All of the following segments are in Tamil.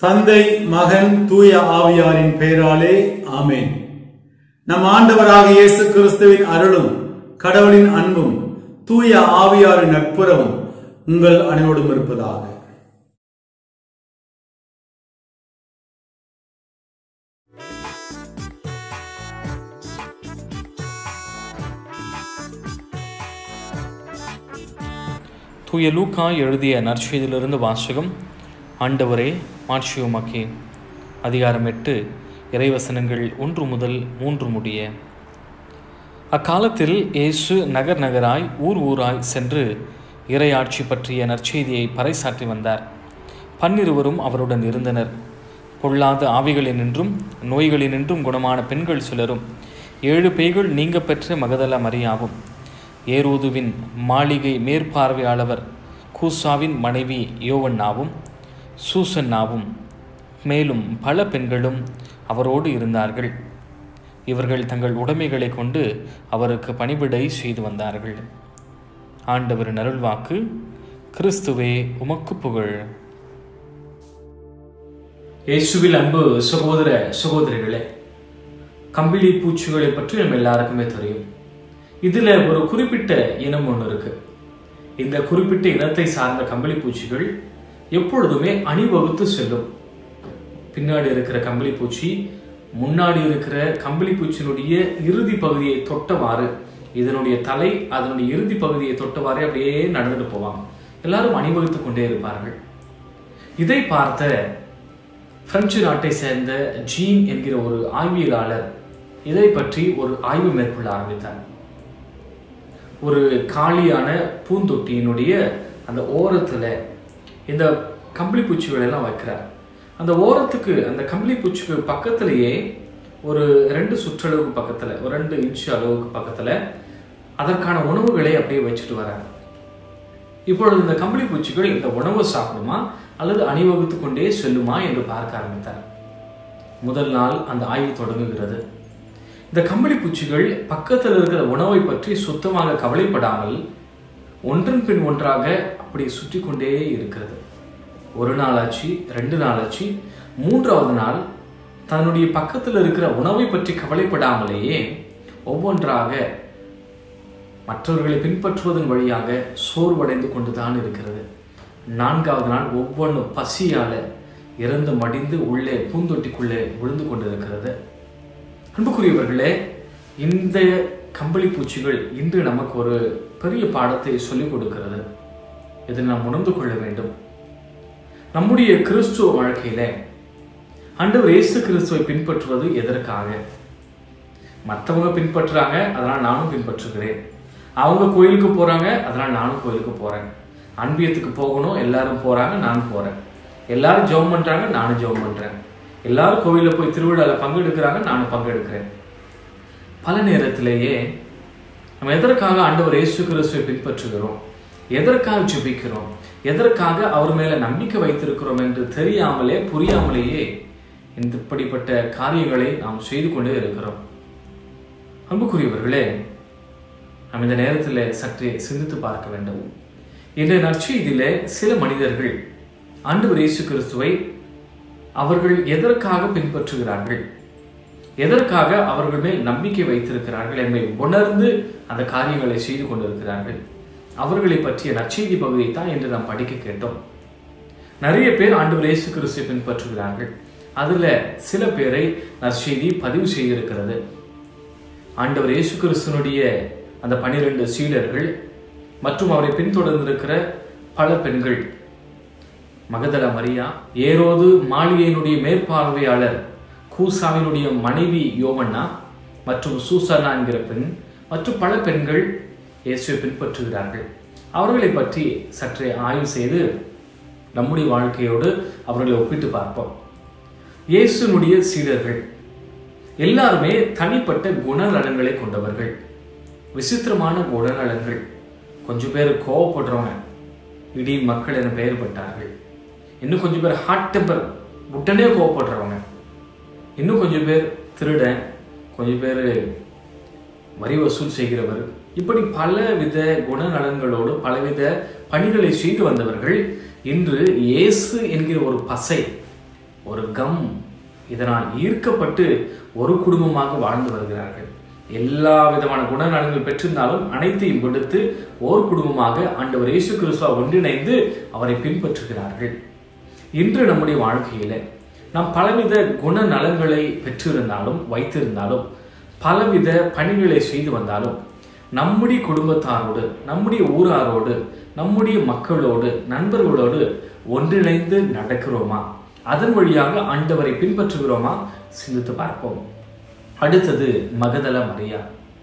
தந்தை மகன் தூய ஆவியாரின் பெயராலே ஆமென் நம் ஆண்டவராக இயேசு கிறிஸ்துவின் அருளும் கடவுளின் அன்பும் தூய ஆவியாரின் நட்புறவும் உங்கள் அனைவரோடும் இருப்பதாக தூய லூக்கா எழுதிய நற்செய்தியிலிருந்து வாசகம் ஆண்டவரே மாட்சியுமாக்கே அதிகாரம் எட்டு இறைவசனங்கள் ஒன்று முதல் மூன்று முடிய அக்காலத்தில் இயேசு நகர் நகராய் ஊர் ஊராய் சென்று இறையாட்சி பற்றிய நற்செய்தியை பறைசாற்றி வந்தார் பன்னிருவரும் அவருடன் இருந்தனர் பொல்லாத ஆவிகளினின்றும் நோய்களினின்றும் குணமான பெண்கள் சிலரும் ஏழு பேய்கள் நீங்க பெற்ற மகதல மரியாவும் ஏரோதுவின் மாளிகை மேற்பார்வையாளவர் கூசாவின் மனைவி யோவன்னாவும் சூசன்னாவும் மேலும் பல பெண்களும் அவரோடு இருந்தார்கள் இவர்கள் தங்கள் உடைமைகளை கொண்டு அவருக்கு பணிவிடை செய்து வந்தார்கள் ஆண்டவர் அருள்வாக்கு கிறிஸ்துவே உமக்கு புகழ் இயேசுவில் அன்பு சகோதர சகோதரிகளே கம்பிளி பூச்சிகளை பற்றி நம்ம எல்லாருக்குமே தெரியும் இதுல ஒரு குறிப்பிட்ட இனம் ஒன்று இருக்கு இந்த குறிப்பிட்ட இனத்தை சார்ந்த கம்பளி பூச்சிகள் எப்பொழுதுமே அணிவகுத்து செல்லும் பின்னாடி இருக்கிற கம்பளி பூச்சி முன்னாடி இருக்கிற கம்பளி பூச்சியினுடைய இறுதி பகுதியை தொட்டவாறு இதனுடைய தலை அதனுடைய இறுதி பகுதியை தொட்டவாறே அப்படியே நடந்துட்டு போவாங்க எல்லாரும் அணிவகுத்து கொண்டே இருப்பார்கள் இதை பார்த்த பிரெஞ்சு நாட்டை சேர்ந்த ஜீன் என்கிற ஒரு ஆய்வியலாளர் இதை பற்றி ஒரு ஆய்வு மேற்கொள்ள ஆரம்பித்தார் ஒரு காலியான பூந்தொட்டியினுடைய அந்த ஓரத்தில் இந்த கம்பளி பூச்சிகள் எல்லாம் வைக்கிறார் அந்த ஓரத்துக்கு அந்த கம்பளி பூச்சிக்கு பக்கத்திலேயே ஒரு ரெண்டு சுற்றளவுக்கு பக்கத்தில் ஒரு ரெண்டு இன்ச்சு அளவுக்கு பக்கத்தில் அதற்கான உணவுகளை அப்படியே வச்சுட்டு வரார் இப்பொழுது இந்த கம்பளி பூச்சிகள் இந்த உணவை சாப்பிடுமா அல்லது அணிவகுத்து கொண்டே செல்லுமா என்று பார்க்க ஆரம்பித்தார் முதல் நாள் அந்த ஆய்வு தொடங்குகிறது இந்த கம்பளி பூச்சிகள் பக்கத்தில் இருக்கிற உணவை பற்றி சுத்தமாக கவலைப்படாமல் ஒன்றன் பின் ஒன்றாக அப்படி சுற்றி கொண்டே இருக்கிறது ஒரு நாள் ஆச்சு ரெண்டு நாள் ஆச்சு மூன்றாவது நாள் தன்னுடைய பக்கத்தில் இருக்கிற உணவை பற்றி கவலைப்படாமலேயே ஒவ்வொன்றாக மற்றவர்களை பின்பற்றுவதன் வழியாக சோர்வடைந்து கொண்டுதான் இருக்கிறது நான்காவது நாள் ஒவ்வொன்று பசியால இறந்து மடிந்து உள்ளே பூந்தொட்டிக்குள்ளே விழுந்து கொண்டிருக்கிறது அன்புக்குரியவர்களே இந்த கம்பளி பூச்சிகள் இன்று நமக்கு ஒரு பெரிய பாடத்தை சொல்லிக் கொடுக்கிறது இதை நாம் உணர்ந்து கொள்ள வேண்டும் நம்முடைய கிறிஸ்துவ வாழ்க்கையில ஆண்டவர் இயேசு கிறிஸ்துவை பின்பற்றுவது எதற்காக மற்றவங்க பின்பற்றுறாங்க அதனால் நானும் பின்பற்றுகிறேன் அவங்க கோயிலுக்கு போறாங்க அதனால் நானும் கோயிலுக்கு போறேன் அன்பியத்துக்கு போகணும் எல்லாரும் போறாங்க நானும் போறேன் எல்லாரும் ஜெபம் பண்றாங்க நானும் ஜெபம் பண்றேன் எல்லாரும் கோயிலில் போய் திருவிழாவில் பங்கெடுக்கிறாங்க நானும் பங்கெடுக்கிறேன் பல நேரத்திலேயே நம்ம எதற்காக ஆண்டவர் இயேசு கிறிஸ்துவை பின்பற்றுகிறோம் எதற்காக ஜெபிக்கிறோம் எதற்காக அவர் மேல நம்பிக்கை வைத்திருக்கிறோம் என்று தெரியாமலே புரியாமலேயே இந்த இப்படிப்பட்ட காரியங்களை நாம் செய்து கொண்டே இருக்கிறோம் அன்புக்குரியவர்களே நாம் இந்த நேரத்தில் சற்றே சிந்தித்து பார்க்க வேண்டும் இன்றைய நற்செய்தியில சில மனிதர்கள் ஆண்டவர் இயேசு கிறிஸ்துவை அவர்கள் எதற்காக பின்பற்றுகிறார்கள் எதற்காக அவர்கள் மேல் நம்பிக்கை வைத்திருக்கிறார்கள் என்பதை உணர்ந்து அந்த காரியங்களை செய்து கொண்டிருக்கிறார்கள் அவர்களை பற்றிய நற்செய்தி பகுதியை தான் என்று நாம் படிக்க கேட்டோம் நிறைய பேர் ஆண்டவர் இயேசு கிறிஸ்துவை பின்பற்றுகிறார்கள் அதுல சில பேரை நற்செய்தி பதிவு செய்திருக்கிறது ஆண்டவர் இயேசு கிறிஸ்துனுடைய அந்த பனிரெண்டு சீடர்கள் மற்றும் அவரை பின்தொடர்ந்திருக்கிற பல பெண்கள் மகதல மரியா ஏரோது மாளிகையினுடைய மேற்பார்வையாளர் கூசாவினுடைய மனைவி யோவண்ணா மற்றும் சூசனா என்கிற பெண் மற்றும் பல பெண்கள் இயேசுவை பின்பற்றுகிறார்கள் அவர்களை பற்றி சற்றே ஆய்வு செய்து நம்முடைய வாழ்க்கையோடு அவர்களை ஒப்பிட்டு பார்ப்போம் இயேசுனுடைய சீடர்கள் எல்லாருமே தனிப்பட்ட குணநலன்களை கொண்டவர்கள் விசித்திரமான குணநலன்கள் கொஞ்சம் பேர் கோவப்படுறவங்க இடி மக்கள் என பெயர் பட்டார்கள் இன்னும் கொஞ்சம் பேர் ஹாட் டெம்பர் உடனே கோவப்படுறவங்க இன்னும் கொஞ்சம் பேர் திருடன் கொஞ்சம் பேர் வரி வசூல் செய்கிறவர் இப்படி பல வித குணநலன்களோடு பலவித பணிகளை செய்து வந்தவர்கள் இன்று இயேசு என்கிற ஒரு பசை ஒரு கம் இதனால் ஈர்க்கப்பட்டு ஒரு குடும்பமாக வாழ்ந்து வருகிறார்கள் எல்லா விதமான குணநலன்கள் பெற்றிருந்தாலும் அனைத்தையும் விடுத்து ஓர் குடும்பமாக ஆண்டவர் இயேசு கிறிஸ்துவா ஒன்றிணைந்து அவரை பின்பற்றுகிறார்கள் இன்று நம்முடைய வாழ்க்கையில நாம் பலவித குணநலன்களை பெற்றிருந்தாலும் வைத்திருந்தாலும் பலவித பணிகளை செய்து வந்தாலும் நம்முடைய குடும்பத்தாரோடு நம்முடைய ஊராரோடு நம்முடைய மக்களோடு நண்பர்களோடு ஒன்றிணைந்து நடக்கிறோமா அதன் வழியாக ஆண்டவரை பின்பற்றுகிறோமா சிந்தித்து பார்ப்போம் அடுத்தது மகதல மரியா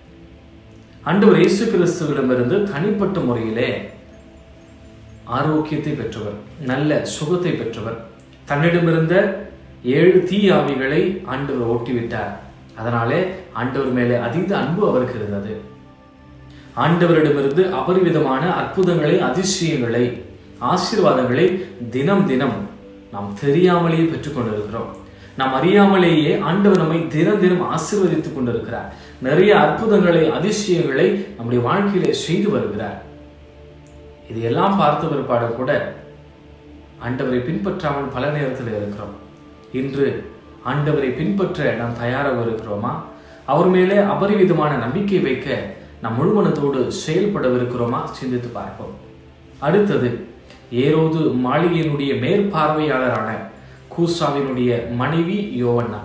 ஆண்டவர் இயேசு கிறிஸ்துவிடமிருந்து தனிப்பட்ட முறையிலே ஆரோக்கியத்தை பெற்றவர் நல்ல சுகத்தை பெற்றவர் தன்னிடமிருந்த ஏழு தீ ஆவிகளை ஆண்டவர் ஓட்டிவிட்டார் அதனாலே ஆண்டவர் மேலே அதீத அன்பு அவருக்கு இருந்தது ஆண்டவரிடமிருந்து அபரிவிதமான அற்புதங்களை அதிசயங்களை ஆசீர்வாதங்களை தினம் தினம் நாம் தெரியாமலேயே பெற்றுக்கொண்டிருக்கிறோம் நாம் அறியாமலேயே ஆண்டவர் நம்மை தினம் தினம் ஆசீர்வதித்துக் கொண்டிருக்கிறார் நிறைய அற்புதங்களை அதிசயங்களை நம்முடைய வாழ்க்கையிலே செய்து வருகிறார் இது எல்லாம் பார்த்த பிற்பாடு கூட ஆண்டவரை பின்பற்றாமல் பல நேரத்தில் இருக்கிறோம் இன்று ஆண்டவரை பின்பற்ற நாம் தயாராக இருக்கிறோமா அவர் மேலே அபரிவிதமான நம்பிக்கை வைக்க நாம் முழுமனத்தோடு செயல்படவிருக்கிறோமா சிந்தித்து பார்ப்போம் அடுத்தது ஏரோது மாளிகையினுடைய மேற்பார்வையாளரான கூசாவினுடைய மனைவி யோவண்ணா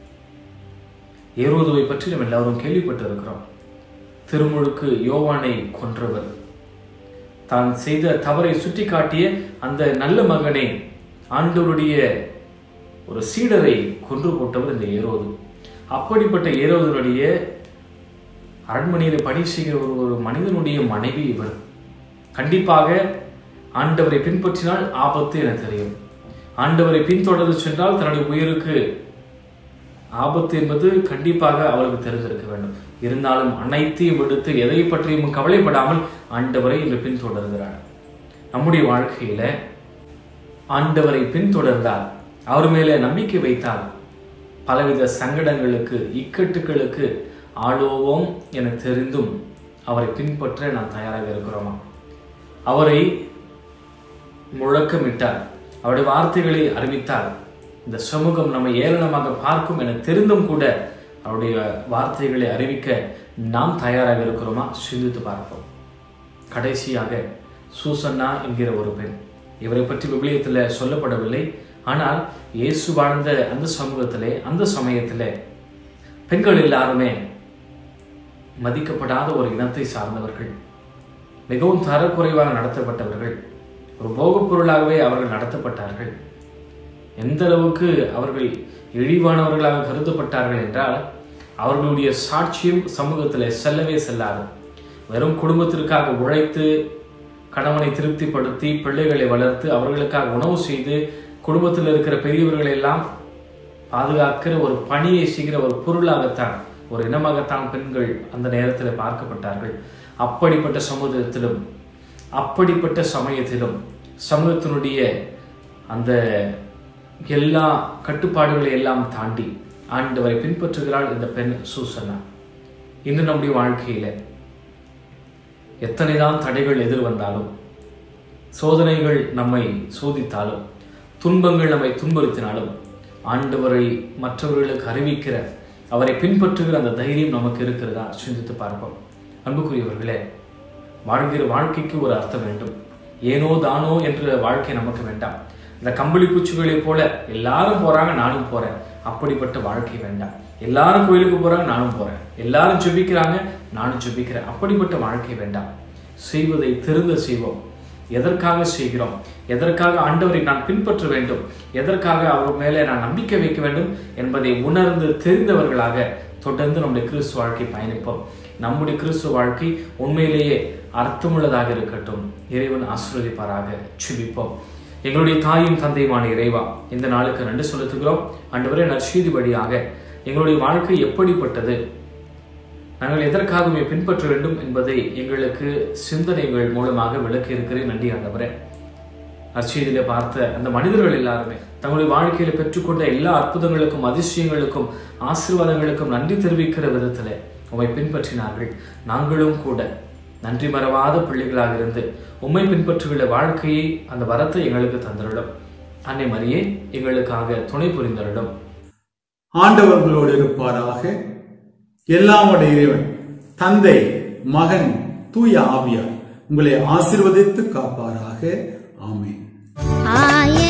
ஏரோதுவை பற்றி நம்ம எல்லாரும் கேள்விப்பட்டிருக்கிறோம் திருமுழுக்கு யோவானை கொன்றவர் தான் செய்த தவறை சுட்டிக்காட்டிய அந்த நல்ல மகனை ஆண்டவருடைய ஒரு சீடரை கொன்று போட்டவர் இந்த ஏரோது அப்படிப்பட்ட ஏரோதனுடைய அரண்மனையில் பணி செய்கிற ஒரு ஒரு மனிதனுடைய மனைவி இவர் கண்டிப்பாக ஆண்டவரை பின்பற்றினால் ஆபத்து என தெரியும் ஆண்டவரை பின்தொடர்ந்து சென்றால் தன்னுடைய உயிருக்கு ஆபத்து என்பது கண்டிப்பாக அவளுக்கு தெரிந்திருக்க வேண்டும் இருந்தாலும் அனைத்தையும் விடுத்து எதை பற்றியும் கவலைப்படாமல் ஆண்டவரை இன்று பின்தொடர்கிறார் நம்முடைய வாழ்க்கையில ஆண்டவரை பின்தொடர்ந்தால் அவர் மேலே நம்பிக்கை வைத்தால் பலவித சங்கடங்களுக்கு இக்கட்டுகளுக்கு ஆளோவோம் என தெரிந்தும் அவரை பின்பற்ற நாம் தயாராக இருக்கிறோமா அவரை முழக்கமிட்டார் அவருடைய வார்த்தைகளை அறிவித்தால் இந்த சமூகம் நம்மை ஏளனமாக பார்க்கும் என தெரிந்தும் கூட அவருடைய வார்த்தைகளை அறிவிக்க நாம் தயாராக இருக்கிறோமா சிந்தித்து பார்ப்போம் கடைசியாக சூசன்னா என்கிற ஒரு பெண் இவரை பற்றி விபிலியத்தில் சொல்லப்படவில்லை ஆனால் இயேசு வாழ்ந்த அந்த சமூகத்திலே அந்த சமயத்திலே பெண்கள் எல்லாருமே மதிக்கப்படாத ஒரு இனத்தை சார்ந்தவர்கள் மிகவும் தரக்குறைவாக நடத்தப்பட்டவர்கள் ஒரு போகப் பொருளாகவே அவர்கள் நடத்தப்பட்டார்கள் எந்த அளவுக்கு அவர்கள் இழிவானவர்களாக கருதப்பட்டார்கள் என்றால் அவர்களுடைய சாட்சியம் சமூகத்தில் செல்லவே செல்லாது வெறும் குடும்பத்திற்காக உழைத்து கணவனை திருப்திப்படுத்தி பிள்ளைகளை வளர்த்து அவர்களுக்காக உணவு செய்து குடும்பத்தில் இருக்கிற பெரியவர்களை எல்லாம் பாதுகாக்கிற ஒரு பணியை செய்கிற ஒரு பொருளாகத்தான் ஒரு இனமாகத்தான் பெண்கள் அந்த நேரத்தில் பார்க்கப்பட்டார்கள் அப்படிப்பட்ட சமூகத்திலும் அப்படிப்பட்ட சமயத்திலும் சமூகத்தினுடைய அந்த எல்லா கட்டுப்பாடுகளை எல்லாம் தாண்டி ஆண்டவரை பின்பற்றுகிறாள் இந்த பெண் சூசனா இன்று நம்முடைய வாழ்க்கையில எத்தனைதான் தடைகள் எதிர் வந்தாலும் சோதனைகள் நம்மை சோதித்தாலும் துன்பங்கள் நம்மை துன்புறுத்தினாலும் ஆண்டவரை மற்றவர்களுக்கு அறிவிக்கிற அவரை பின்பற்றுகிற அந்த தைரியம் நமக்கு இருக்கிறதா சிந்தித்து பார்ப்போம் அன்புக்குரியவர்களே வாழ்கிற வாழ்க்கைக்கு ஒரு அர்த்தம் வேண்டும் ஏனோ தானோ என்ற வாழ்க்கை நமக்கு வேண்டாம் இந்த கம்பளி பூச்சிகளைப் போல எல்லாரும் போறாங்க நானும் போறேன் அப்படிப்பட்ட வாழ்க்கை வேண்டாம் எல்லாரும் கோயிலுக்கு போறாங்க நானும் போறேன் எல்லாரும் ஜெபிக்கிறாங்க நானும் ஜெபிக்கிறேன் அப்படிப்பட்ட வாழ்க்கை வேண்டாம் செய்வதை திருந்த செய்வோம் எதற்காக செய்கிறோம் எதற்காக ஆண்டவரை நான் பின்பற்ற வேண்டும் எதற்காக அவர் மேலே நான் நம்பிக்கை வைக்க வேண்டும் என்பதை உணர்ந்து தெரிந்தவர்களாக தொடர்ந்து நம்முடைய கிறிஸ்துவ வாழ்க்கை பயணிப்போம் நம்முடைய கிறிஸ்துவ வாழ்க்கை உண்மையிலேயே அர்த்தமுள்ளதாக இருக்கட்டும் இறைவன் ஆசீர்வதிப்பாராக சுபிப்போம் எங்களுடைய தாயும் தந்தையுமான இறைவா இந்த நாளுக்கு நன்றி செலுத்துகிறோம் ஆண்டவரே நற்செய்தி வழியாக எங்களுடைய வாழ்க்கை எப்படிப்பட்டது நாங்கள் எதற்காகவே பின்பற்ற வேண்டும் என்பதை எங்களுக்கு சிந்தனைகள் மூலமாக விளக்கி இருக்கிறேன் நன்றி ஆண்டவரே நற்செய்தியில பார்த்த அந்த மனிதர்கள் எல்லாருமே தங்களுடைய வாழ்க்கையில பெற்றுக்கொண்ட எல்லா அற்புதங்களுக்கும் அதிசயங்களுக்கும் ஆசீர்வாதங்களுக்கும் நன்றி தெரிவிக்கிற விதத்துல உம்மை பின்பற்றினார்கள் நாங்களும் கூட நன்றி மறவாத பிள்ளைகளாக இருந்து உம்மை பின்பற்றுகிற வாழ்க்கையை அந்த வரத்தை எங்களுக்கு தந்துள்ளோம் அன்னை மரியே எங்களுக்காக துணை புரிந்தருடும் ஆண்டவர்களோடு இருப்பாராக எல்லாமுடைய இறைவன் தந்தை மகன் தூய ஆவியார் உங்களை ஆசிர்வதித்து காப்பாராக ஆமென் ஆய